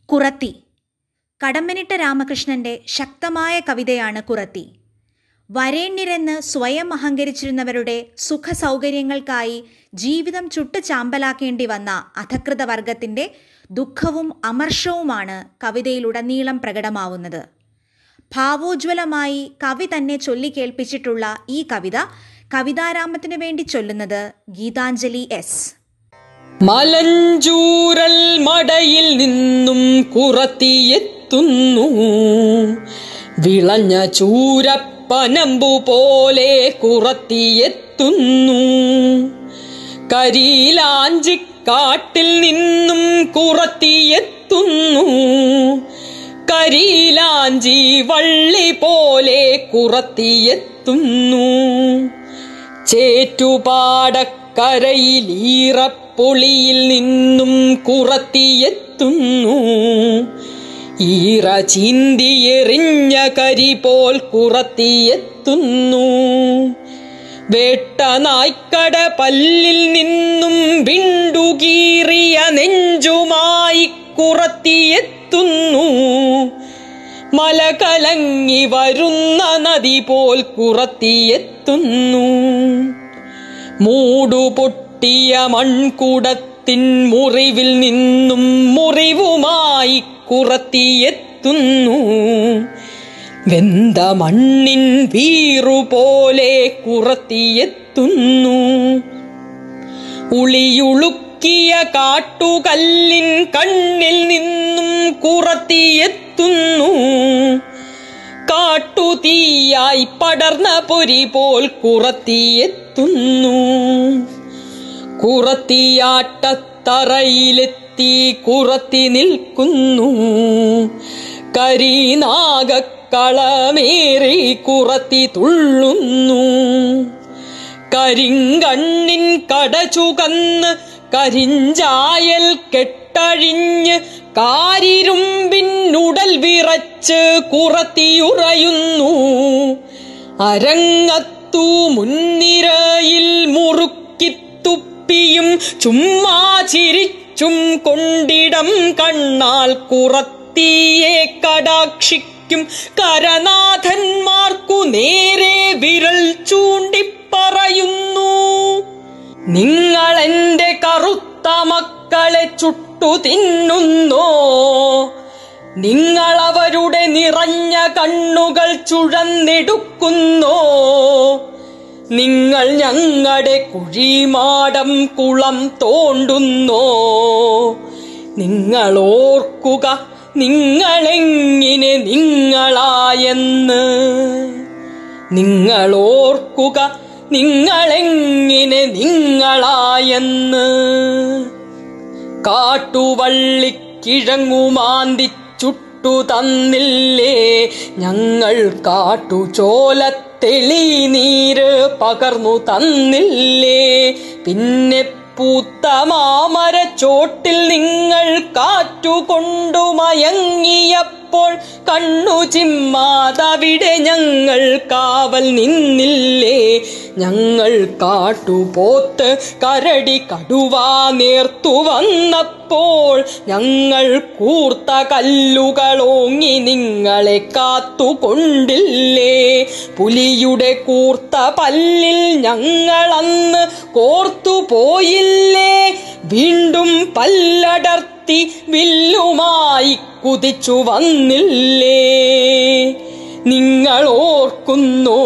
കുറത്തി കടമ്പനിട്ട രാമകൃഷ്ണന്റെ ശക്തമായ കവിതയാണ് കുറത്തി വരേണ്യരെന്ന് സ്വയം അഹങ്കരിച്ചിരുന്നവരുടെ സുഖസൗകര്യങ്ങൾക്കായി ജീവിതം ചുട്ട് ചാമ്പലാക്കേണ്ടി വന്ന അധകൃത വർഗത്തിന്റെ ദുഃഖവും അമർഷവുമാണ് കവിതയിലുടനീളം പ്രകടമാവുന്നത് ഭാവോജ്വലമായി കവി തന്നെ ചൊല്ലിക്കേൾപ്പിച്ചിട്ടുള്ള ഈ കവിത കവിതാരാമത്തിനു വേണ്ടി ചൊല്ലുന്നത് ഗീതാഞ്ജലി എസ് മലഞ്ചൂരൽ മടയിൽ നിന്നും കുറത്തിയെത്തുന്നു വിളഞ്ഞ ചൂരപ്പനമ്പു പോലെ കുറത്തിയെത്തുന്നു കരിയിലാഞ്ചിക്കാട്ടിൽ നിന്നും കുറത്തിയെത്തുന്നു കരിയിലാഞ്ചി വള്ളി പോലെ കുറത്തിയെത്തുന്നു ചേറ്റുപാടക്കരയിലീറപ്പൊളിയിൽ നിന്നും കുറത്തിയെത്തുന്നു ഈറ ചിന്തിയെറിഞ്ഞ കരി പോൽ കുറത്തിയെത്തുന്നു വേട്ടനായ്ക്കട പല്ലിൽ നിന്നും വിണ്ടുകീറിയ നെഞ്ചുമായി കുറത്തിയെത്തുന്നു മല കലങ്ങി വരുന്ന നദി പോൽ കുറത്തിയെത്തുന്നു മൂടുപൊട്ടിയ മൺകുടത്തിൻ മുറിവിൽ നിന്നും മുറിവുമായി കുറത്തിയെത്തുന്നു വെന്ത മണ്ണിൻ വീറുപോലെ കുറത്തിയെത്തുന്നു ഉളിയുളുക്കിയ കാട്ടുകല്ലിൻ കണ്ണിൽ നിന്നും കുറത്തിയെത്തുന്നു കാട്ടുതീയായി പടർന്ന പൊരി പോൽ കുറത്തിയെത്തുന്നു കുറത്തിയാട്ടത്തറയിലെത്തി കുറത്തി നിൽക്കുന്നു കരിനാഗക്കളമേറി കുറത്തി തുള്ളുന്നു കരിങ്കണ്ണിൻ കടചുകന്ന് കരിഞ്ചായൽ കെട്ടഴിഞ്ഞ് കാരിരുമ്പിനുടൽ വിറച്ച് കുറത്തിയുറയുന്നു അരങ്ങത്തു മുൻനിരയിൽ മുറുക്കിത്തുപ്പിയും ചുമ്മാ ചിരിച്ചും കൊണ്ടിടം കണ്ണാൽ കുറത്തിയെ കടാക്ഷിക്കും കരനാഥന്മാർക്കു നേരെ വിരൽ ചൂണ്ടിപ്പറയുന്നു നിങ്ങളെന്റെ കറുത്ത മക്കളെ ചുട്ടു തിന്നുന്നോ നിങ്ങളവരുടെ നിറഞ്ഞ കണ്ണുകൾ ചുഴന്നെടുക്കുന്നോ നിങ്ങൾ ഞങ്ങളുടെ കുഴിമാടം കുളം തോണ്ടുന്നോ നിങ്ങൾ ഓർക്കുക നിങ്ങളെങ്ങിനെ നിങ്ങളായെന്ന് നിങ്ങൾ ഓർക്കുക നിങ്ങളെങ്ങിനെ നിങ്ങളായെന്ന് കാട്ടുവള്ളിക്കിഴങ്ങുമാന്തി ചുട്ടു തന്നില്ലേ ഞങ്ങൾ കാട്ടുചോല തെളിനീര് പകർന്നു തന്നില്ലേ പിന്നെ പൂത്ത മാമര ചോട്ടിൽ നിങ്ങൾ കാറ്റുകൊണ്ടു മയങ്ങിയപ്പോൾ കണ്ണു ചിമ്മാതവിടെ ഞങ്ങൾ കാവൽ നിന്നില്ലേ ഞങ്ങൾ കാട്ടുപോത്ത് കരടി കടുവാ നേർത്തു വന്നപ്പോൾ ഞങ്ങൾ കൂർത്ത കല്ലുകളോങ്ങി നിങ്ങളെ കാത്തുകൊണ്ടില്ലേ പുലിയുടെ കൂർത്ത പല്ലിൽ ഞങ്ങളന്ന് കോർത്തു പോയില്ലേ വീണ്ടും പല്ലടർത്തി വില്ലുമായി കുതിച്ചു വന്നില്ലേ നിങ്ങൾ ഓർക്കുന്നോ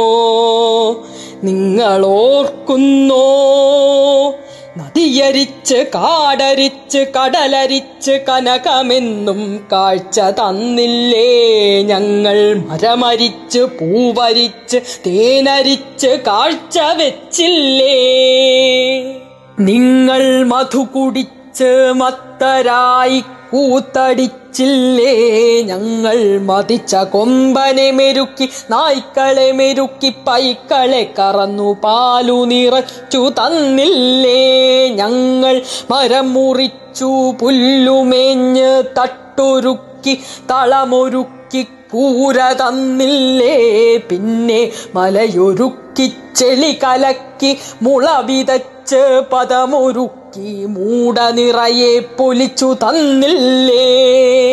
നിങ്ങൾ ഓർക്കുന്നോ നദിയരിച്ച് കാടരിച്ച് കടലരിച്ച് കനകമെന്നും കാഴ്ച തന്നില്ലേ ഞങ്ങൾ മരമരിച്ച് പൂവരിച്ച് തേനരിച്ച് കാഴ്ച വെച്ചില്ലേ നിങ്ങൾ മധു കുടിച്ച് മത്തരായി കൂത്തടിച്ചില്ലേ ഞങ്ങൾ മതിച്ച കൊമ്പനെ മെരുക്കി നായ്ക്കളെ മെരുക്കി പൈക്കളെ കറന്നു പാലു നിറച്ചു തന്നില്ലേ ഞങ്ങൾ മരം മുറിച്ചു പുല്ലുമേഞ്ഞ് തട്ടൊരുക്കി തളമൊരുക്കി കൂര തന്നില്ലേ പിന്നെ മലയൊരുക്കി ചെളി കലക്കി മുള വിതച്ച് പദമൊരുക്കി മൂട നിറയെ പൊലിച്ചു തന്നില്ലേ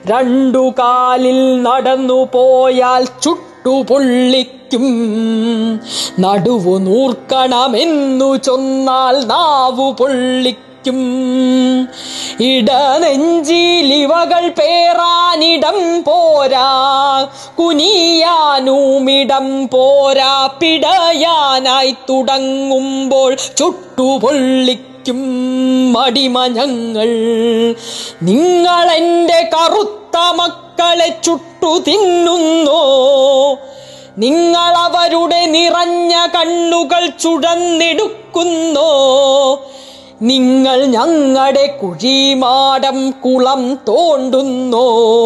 രണ്ടു കാലിൽ നടന്നു പോയാൽ ചുട്ടുപൊള്ളിക്കും നടുവു നൂർക്കണമെന്നു ചൊന്നാൽ നാവു പൊള്ളിക്കും ഇടനെഞ്ചിലിവകൾ പേറാനിടം പോരാ കുനിയാനുമിടം പോരാ പിടയാനായി തുടങ്ങുമ്പോൾ ചുട്ടുപൊള്ളിക്കും മടിമ ഞങ്ങൾ നിങ്ങളെന്റെ കറുത്ത മക്കളെ ചുട്ടു തിന്നുന്നോ നിങ്ങളവരുടെ നിറഞ്ഞ കണ്ണുകൾ ചുടന്നെടുക്കുന്നോ നിങ്ങൾ ഞങ്ങളുടെ കുഴിമാടം കുളം തോണ്ടുന്നോ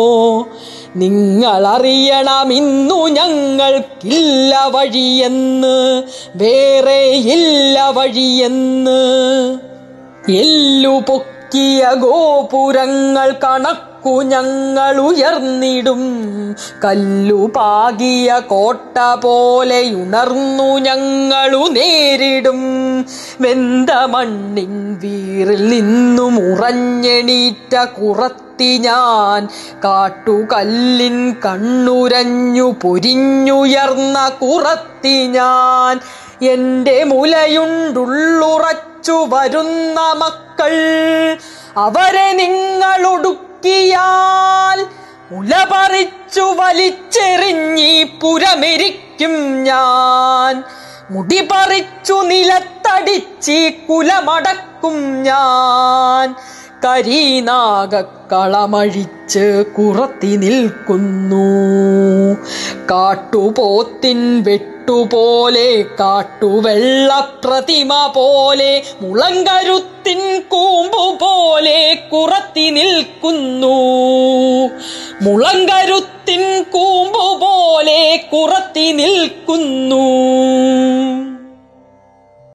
നിങ്ങളറിയണമിന്നു ഞങ്ങൾക്കില്ല വഴിയെന്ന് വേറെ ഇല്ല വഴിയെന്ന് എല്ലു പൊക്കിയ ഗോപുരങ്ങൾ കണക്കു ഞങ്ങൾ ഉയർന്നിടും കല്ലു പാകിയ കോട്ട പോലെ ഉണർന്നു ഞങ്ങളു നേരിടും വെന്ത മണ്ണിൻ വീറിൽ നിന്നും ഉറഞ്ഞെണീറ്റ കുറത്തി ഞാൻ കാട്ടുകല്ലിൻ കണ്ണുരഞ്ഞു പൊരിഞ്ഞുയർന്ന കുറത്തി ഞാൻ എന്റെ മുലയുണ്ടുള്ളുറച്ചു വരുന്ന മക്കൾ അവരെ നിങ്ങളൊടുക്കിയാൽ മുല പറിച്ചു വലിച്ചെറിഞ്ഞി പുരമെരിക്കും ഞാൻ മുടി പറിച്ചു നിലത്തടിച്ചി കുലമടക്കും ഞാൻ കരീനാഗക്കളമഴിച്ച് കുറത്തി നിൽക്കുന്നു കാട്ടുപോത്തിൻ വെട്ടുപോലെ കാട്ടുവെള്ള പ്രതിമ പോലെ മുളങ്കരുത്തിൻ കൂമ്പു പോലെ കുറത്തി നിൽക്കുന്നു മുളങ്കരുത്തിൻ കൂമ്പു പോലെ കുറത്തി നിൽക്കുന്നു